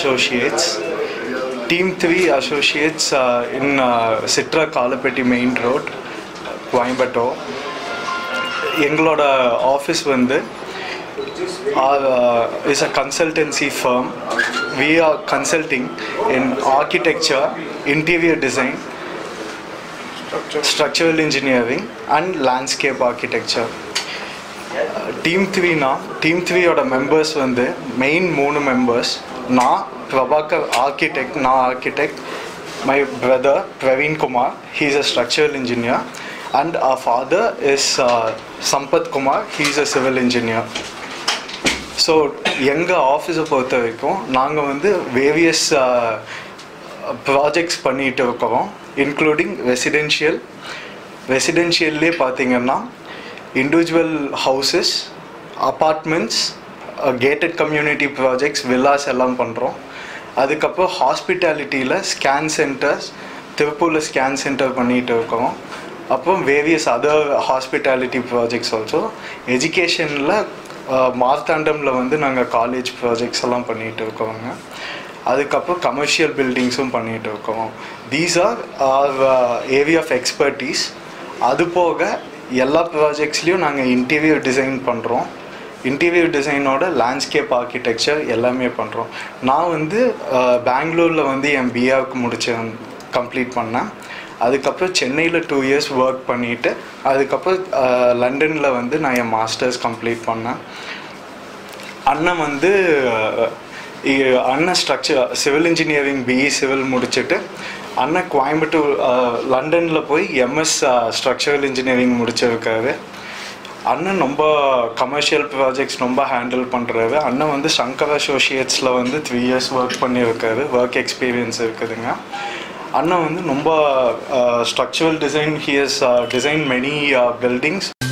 Associates. Team 3 Associates uh, in uh, Citra Kalapeti Main Road, Coimbatore. எங்களோட office வந்து is a consultancy firm we are consulting in architecture interior design structural engineering and landscape architecture team த்ரீனா team த்ரீயோட members வந்து main மூணு members நான் Prabhakar architect நான் architect my brother Praveen Kumar he is a structural engineer and our father is Sampath Kumar he is a civil engineer so எங்கள் ஆஃபீஸை பொறுத்த வரைக்கும் நாங்கள் வந்து வேரியஸ் ப்ராஜெக்ட்ஸ் பண்ணிட்டு இருக்கிறோம் இன்க்ளூடிங் ரெசிடென்ஷியல் ரெசிடென்ஷியல்லே பார்த்தீங்கன்னா individual houses apartments gated community projects villas எல்லாம் பண்ணுறோம் அதுக்கப்புறம் ஹாஸ்பிட்டாலிட்டியில் ஸ்கேன் சென்டர்ஸ் திருப்பூரில் ஸ்கேன் சென்டர் பண்ணிகிட்டு இருக்கோம் அப்புறம் various other hospitality projects also எஜுகேஷனில் மார்த்தாண்டமில் வந்து நாங்கள் காலேஜ் ப்ராஜெக்ட்ஸ் எல்லாம் பண்ணிகிட்டு இருக்கோங்க அதுக்கப்புறம் கமர்ஷியல் பில்டிங்ஸும் பண்ணிகிட்டு இருக்கோம் these are are area of expertise அது போக எல்லா ப்ராஜெக்ட்ஸ்லேயும் நாங்கள் இன்டீரியர் டிசைன் பண்ணுறோம் இன்டீரியர் டிசைனோட லேண்ட்ஸ்கேப் ஆர்கிடெக்சர் எல்லாமே பண்ணுறோம் நான் வந்து பெங்களூரில் வந்து என் பிஆருக்கு முடிச்சேன் கம்ப்ளீட் பண்ணேன் அதுக்கப்புறம் சென்னையில் டூ இயர்ஸ் ஒர்க் பண்ணிவிட்டு அதுக்கப்புறம் லண்டனில் வந்து நான் என் மாஸ்டர்ஸ் கம்ப்ளீட் பண்ணேன் அண்ணன் வந்து இ- அண்ணன் structure civil engineering BE civil முடிச்சுட்டு அண்ணன் கோயம்புத்தூர் லண்டனில் போய் எம்எஸ் ஸ்ட்ரக்சரல் இன்ஜினியரிங் முடிச்சிருக்காரு அண்ணன் ரொம்ப கமர்ஷியல் ப்ராஜெக்ட்ஸ் ரொம்ப ஹேண்டில் பண்ணுறாரு அண்ணன் வந்து சங்கர் அசோசியேட்ஸில் வந்து த்ரீ இயர்ஸ் ஒர்க் பண்ணியிருக்காரு ஒர்க் எக்ஸ்பீரியன்ஸ் இருக்குதுங்க அண்ணன் வந்து ரொம்ப structural design he's design many buildings